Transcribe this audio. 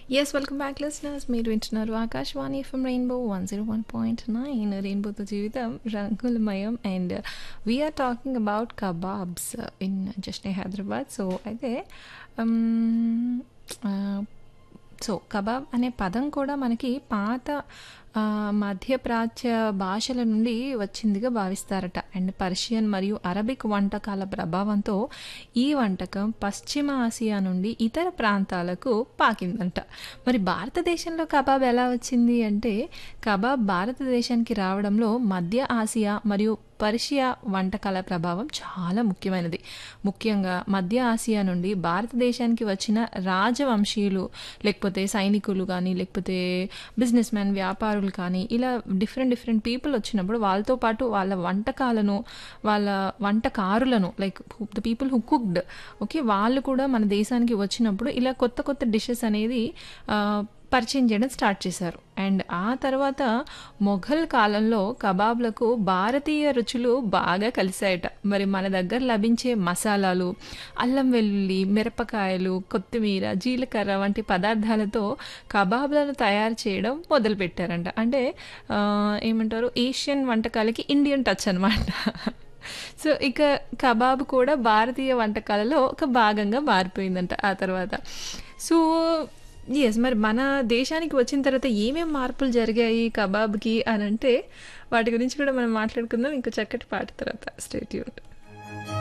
yes welcome back listeners మీరు వింటున్నారు Akashvani FM rainbow one zero one point nine రెయిన్బోతో జీవితం రంగులమయం and we are talking about kebabs in జస్ట్నే హైదరాబాద్ సో అయితే సో కబాబ్ అనే పదం కూడా మనకి పాత ఆ, మధ్యప్రాచ్య భాషల నుండి వచ్చిందిగా భావిస్తారట అండ్ పర్షియన్ మరియు అరబిక్ వంటకాల ప్రభావంతో ఈ వంటకం పశ్చిమ ఆసియా నుండి ఇతర ప్రాంతాలకు పాకిందంట మరి భారతదేశంలో కబాబ్ ఎలా వచ్చింది అంటే కబాబ్ భారతదేశానికి రావడంలో మధ్య ఆసియా మరియు పర్షియా వంటకాల ప్రభావం చాలా ముఖ్యమైనది ముఖ్యంగా మధ్య ఆసియా నుండి భారతదేశానికి వచ్చిన రాజవంశీయులు లేకపోతే సైనికులు కానీ లేకపోతే బిజినెస్ మ్యాన్ వ్యాపారులు కానీ ఇలా డిఫరెంట్ డిఫరెంట్ పీపుల్ వచ్చినప్పుడు వాళ్ళతో పాటు వాళ్ళ వంటకాలను వాళ్ళ వంటకారులను like the people who cooked okay వాళ్ళు కూడా మన దేశానికి వచ్చినప్పుడు ఇలా కొత్త కొత్త డిషెస్ అనేది ఆ, పరిచయం చేయడం స్టార్ట్ చేశారు అండ్ ఆ తర్వాత మొఘల్ కాలంలో కబాబ్లకు భారతీయ రుచులు బాగా కలిసాయట మరి మన దగ్గర లభించే మసాలాలు అల్లం వెల్లుల్లి మిరపకాయలు కొత్తిమీర జీలకర్ర వంటి పదార్థాలతో కబాబ్లను తయారు చేయడం మొదలుపెట్టారంట అంటే ఆ, ఏమంటారు ఏషియన్ వంటకాలకి ఇండియన్ టచ్ అనమాట సో ఇక కబాబ్ కూడా భారతీయ వంటకాలలో ఒక భాగంగా మారిపోయిందంట ఆ తర్వాత సో ఎస్ మరి మన దేశానికి వచ్చిన తర్వాత ఏమేం మార్పులు జరిగాయి కబాబ్కి అని అంటే వాటి గురించి కూడా మనం మాట్లాడుకుందాం ఇంకో చక్కటి పాట తర్వాత స్టేట్యూట్